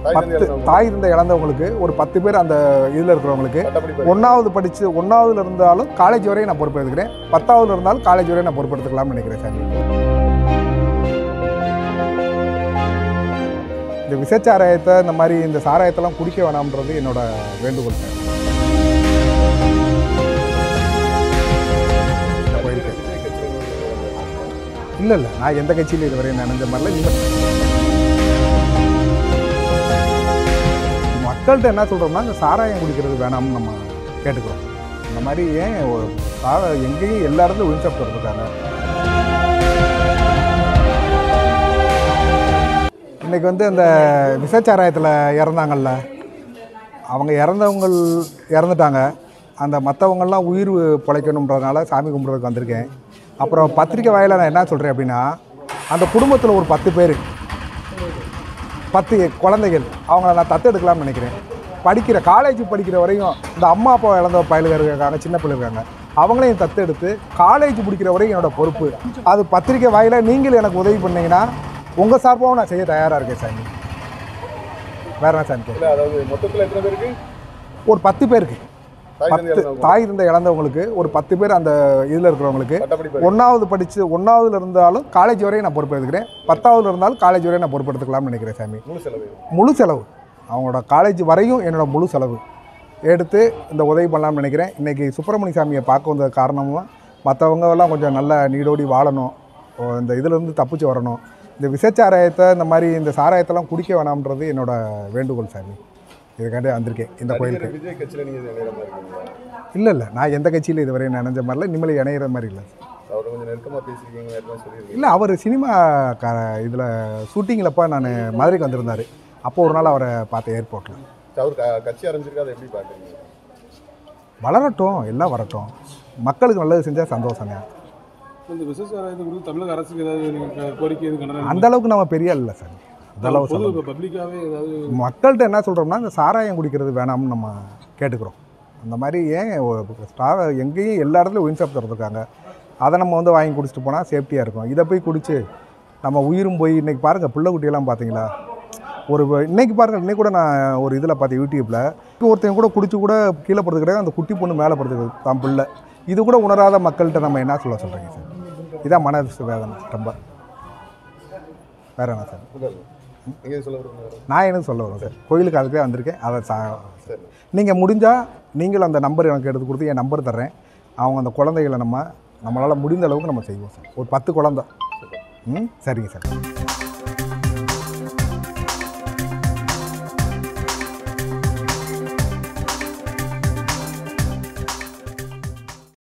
பத்து தாய் இருந்த இழந்தவங்களுக்கு ஒரு பத்து பேர் அந்த இதில் இருக்கிறவங்களுக்கு சட்டப்படி ஒன்றாவது படித்து ஒன்றாவதுல இருந்தாலும் காலேஜ் வரையும் நான் பொறுப்பெடுத்துக்கிறேன் பத்தாவதுல இருந்தாலும் காலேஜ் வரையும் நான் பொறுப்பெடுத்துக்கலாம்னு நினைக்கிறேன் சார் இந்த விஷச்சாராயத்தை இந்த மாதிரி இந்த சாராயத்தெல்லாம் குடிக்க வேணாம்ன்றது என்னோட வேண்டுகோள் சார் நான் போயிருக்கேன் இல்லை இல்லை நான் எந்த கட்சியில் இதுவரையும் நினைஞ்ச மாதிரில நீங்கள் மக்கள்கிட்ட என்ன சொல்கிறோம்னா இந்த சாராயம் குடிக்கிறது வேணாம்னு நம்ம கேட்டுக்கிறோம் இந்த மாதிரி ஏன் ஒரு சாரா எங்கேயும் எல்லா இடத்துலையும் ஒயின் ஷாப் இருக்காங்க இன்னைக்கு வந்து அந்த விஷச்சாராயத்தில் இறந்தாங்கல்ல அவங்க இறந்தவங்க இறந்துட்டாங்க அந்த மற்றவங்கெல்லாம் உயிர் பிழைக்கணுன்றதுனால சாமி கும்பிட்றதுக்கு வந்திருக்கேன் அப்புறம் பத்திரிக்கை வாயில நான் என்ன சொல்கிறேன் அப்படின்னா அந்த குடும்பத்தில் ஒரு பத்து பேர் பத்து குழந்தைகள் அவங்கள நான் தத்தெடுக்கலாம்னு நினைக்கிறேன் படிக்கிற காலேஜ் படிக்கிற வரையும் இந்த அம்மா அப்பா இழந்த பயலுக இருக்காங்க சின்ன பிள்ளை இருக்காங்க அவங்களையும் தத்தெடுத்து காலேஜ் முடிக்கிற வரையும் என்னோட பொறுப்பு அது பத்திரிக்கை வாயில நீங்கள் எனக்கு உதவி பண்ணீங்கன்னா உங்கள் சார்பாகவும் நான் செய்ய தயாராக இருக்கேன் சாமி வேற என்ன சாமி கேட்க இல்ல அதாவது மொத்தத்துல எத்தனை பேருக்கு ஒரு பத்து பேருக்கு தாய் தந்தை பத்து இறந்தவங்க. தாய் இருந்த இழந்தவங்களுக்கு ஒரு பத்து பேர் அந்த இதில் இருக்கிறவங்களுக்கு சட்டப்படி ஒன்றாவது படித்து ஒன்றாவதுல இருந்தாலும் காலேஜ் வரையும் நான் பொறுப்பெடுத்துக்கிறேன் பத்தாவதுல இருந்தாலும் காலேஜ் வரையும் நான் பொறுப்பெடுத்துக்கலாம்னு நினைக்கிறேன் சாமி முழு செலவு முழு செலவு அவங்களோட காலேஜ் வரையும் என்னோட முழு செலவு எடுத்து இந்த உதவி பண்ணலாம்னு நினைக்கிறேன் இன்றைக்கி சுப்பிரமணிய சாமியை பார்க்க வந்த காரணமும் மற்றவங்க எல்லாம் கொஞ்சம் நல்ல நீடோடி வாழணும் ஓ, இந்த இதிலேருந்து தப்பிச்சு வரணும் இந்த விஷச்சாராயத்தை இந்த மாதிரி இந்த சாராயத்தெல்லாம் குடிக்க வேணாம்ன்றது என்னோட வேண்டுகோள் சாமி இதுக்காண்டி வந்திருக்கேன் இந்த கோயிலுக்கு நடிகர் விஜய் கட்சியில நீங்க இணையற மாதிரி இருக்கீங்களா இல்லை இல்லை நான் எந்த கட்சியில் இதுவரை நினைஞ்ச மாதிரில இனிமேல் இணையிற மாதிரி இல்லை அவர் கொஞ்சம் நெருக்கமா பேசிருக்கீங்க ஏற்கனவே சொல்லியிருக்கீங்க இல்லை அவர் சினிமா க இதில் ஷூட்டிங்கிலப்போ நான் மதுரைக்கு வந்திருந்தார் அப்போ ஒரு நாள் அவரை பார்த்தேன் ஏர்போர்ட்டில் அவர் க- கட்சி ஆரம்பிச்சிருக்கா அதை எப்படி பாக்குறீங்க வளரட்டும் எல்லாம் வரட்டும் மக்களுக்கு நல்லது செஞ்சால் சந்தோஷங்க இந்த விசேஷாராயத்தை குறித்து தமிழக அரசுக்கு ஏதாவது நீங்க க- கோரிக்கை எதுவும் கண்டனம் அந்த அளவுக்கு நம்ம பெரிய இல்லை சார் அந்த அளவு பொது சொல்ல பப்ளிக்காவே ஏதாவது மக்கள்கிட்ட என்ன சொல்கிறோம்னா இந்த சாராயம் குடிக்கிறது வேணாம்னு நம்ம கேட்டுக்கிறோம் அந்த மாதிரி ஏன் ஒரு ஸ்டா எங்கேயும் எல்லா இடத்துலையும் ஒயின் ஷாப் திறந்துருக்காங்க அதை நம்ம வந்து வாங்கி குடிச்சிட்டு போனால் சேஃப்டியாக இருக்கும் இதை போய் குடிச்சு நம்ம உயிரும் போய் இன்றைக்கி பாருங்கள் பிள்ளை குட்டியெல்லாம் பார்த்தீங்களா ஒரு இன்னைக்கு பாருங்கள் இன்னைக்கு கூட நான் ஒரு இதில் பார்த்தேன் யூடியூப்பில் ஒருத்தன் கூட குடிச்சு கூட கீழே படுறது கிடையாது அந்த குட்டி பொண்ணு மேலே படுறது தான் பிள்ளை இது கூட உணராத மக்கள்கிட்ட நம்ம என்ன சொல்ல சொல்கிறீங்க சார் இதான் மன வேதனை ரொம்ப வேற என்ன சார் நீங்க சொல்ல விரும்புங்க நான் என்ன சொல்ல வரேன் சார் கோயிலுக்கு அதுக்கே வந்திருக்கேன் அதை சா சரி நீங்கள் முடிஞ்சால் நீங்களும் அந்த நம்பர் எனக்கு எடுத்து கொடுத்து என் நம்பர் தர்றேன் அவங்க அந்த குழந்தைகளை நம்ம நம்மளால் முடிந்த அளவுக்கு நம்ம செய்வோம் சார் ஒரு பத்து குழந்தை ம் சரிங்க சார்